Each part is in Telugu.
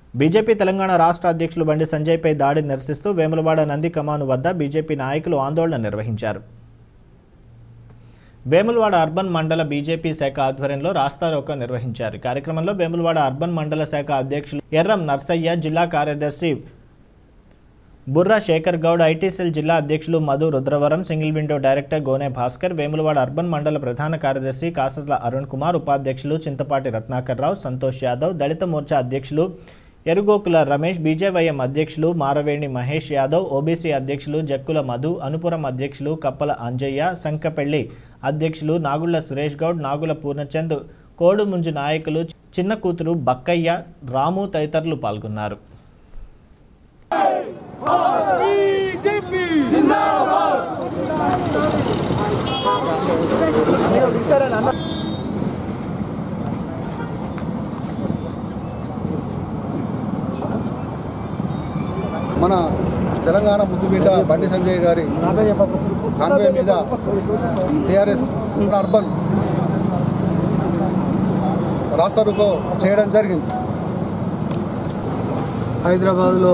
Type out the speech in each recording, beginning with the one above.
బీజేపీ తెలంగాణ రాష్ట్ర అధ్యక్షులు బండి సంజయ్పై దాడి నిరసిస్తూ వేములవాడ నంది కమాను వద్ద బీజేపీ నాయకులు ఆందోళన నిర్వహించారు వేములవాడ అర్బన్ మండల బీజేపీ శాఖ ఆధ్వర్యంలో రాస్తారోకో నిర్వహించారు ఈ కార్యక్రమంలో వేములవాడ అర్బన్ మండల శాఖ అధ్యక్షులు ఎర్రం నర్సయ్య జిల్లా కార్యదర్శి బుర్రా శేఖర్ గౌడ్ ఐటీసెల్ జిల్లా అధ్యక్షులు Madhu Rudravaram single window director Gone Bhaskar Vemulawada urban మండల ప్రధాన కార్యదర్శి కాసర్ల అరుణ్ కుమార్ ఉపాధ్యక్షులు చింతపాటి రత్నాకర్ రావు సంతోష్ యాదవ్ దళిత మోర్చా అధ్యక్షులు ఎరుగోకుల రమేష్ బీజేవైఎం అధ్యక్షులు మారవేణి మహేష్ యాదవ్ ఓబీసీ అధ్యక్షులు జక్కుల మధు అనుపురం అధ్యక్షులు కప్పల అంజయ్య సంకపెళ్లి అధ్యక్షులు నాగుళ్ల సురేష్ గౌడ్ నాగుల పూర్ణచంద్ కోడుముంజు నాయకులు చిన్న కూతురు బక్కయ్య రాము తదితరులు పాల్గొన్నారు మన తెలంగాణ ముద్దుబిడ్డ బండి సంజయ్ గారి కాన్వే మీద టీఆర్ఎస్ అర్బన్ రాస్తారుకో చేయడం జరిగింది హైదరాబాదులో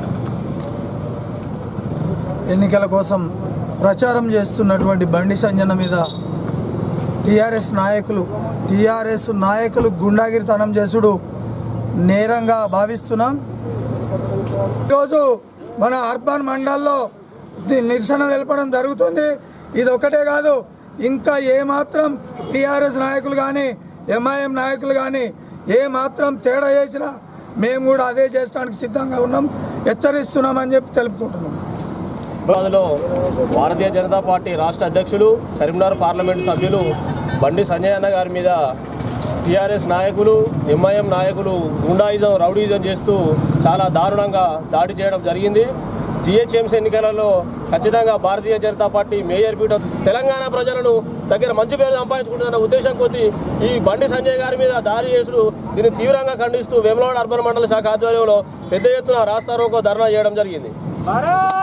ఎన్నికల కోసం ప్రచారం చేస్తున్నటువంటి బండి సంజన మీద టీఆర్ఎస్ నాయకులు టీఆర్ఎస్ నాయకులు గుండాగిరితనం చేసుడు నేరంగా భావిస్తున్నాం ఈరోజు మన అర్బన్ మండల్లో ది- నిరసన తెలపడం జరుగుతుంది ఇది ఒకటే కాదు ఇంకా ఏమాత్రం టీఆర్ఎస్ నాయకులు కానీ ఎంఐఎం నాయకులు కానీ ఏ మాత్రం తేడా చేసినా మేము కూడా అదే చేయడానికి సిద్ధంగా ఉన్నాం హెచ్చరిస్తున్నామని చెప్పి తెలుపుకుంటున్నాం హైదరాబాద్లో భారతీయ జనతా పార్టీ రాష్ట్ర అధ్యక్షులు కరీంనగర్ పార్లమెంటు సభ్యులు బండి సంజయ్ అన్న గారి మీద టీఆర్ఎస్ నాయకులు ఎంఐఎం నాయకులు గుండాయిజం రౌడీజం చేస్తూ చాలా దారుణంగా దాడి చేయడం జరిగింది జిహెచ్ఎంసీ ఎన్నికలలో ఖచ్చితంగా భారతీయ జనతా పార్టీ మేయర్ పీఠ తెలంగాణ ప్రజలను దగ్గర మంచి పేరు సంపాదించుకుంటున్న ఉద్దేశం కొద్దీ ఈ బండి సంజయ్ గారి మీద దాడి చేసుడు దీన్ని తీవ్రంగా ఖండిస్తూ వేములవాడ అర్బన్ మండల శాఖ ఆధ్వర్యంలో పెద్ద ఎత్తున రాస్తారోకో ధర్నా చేయడం జరిగింది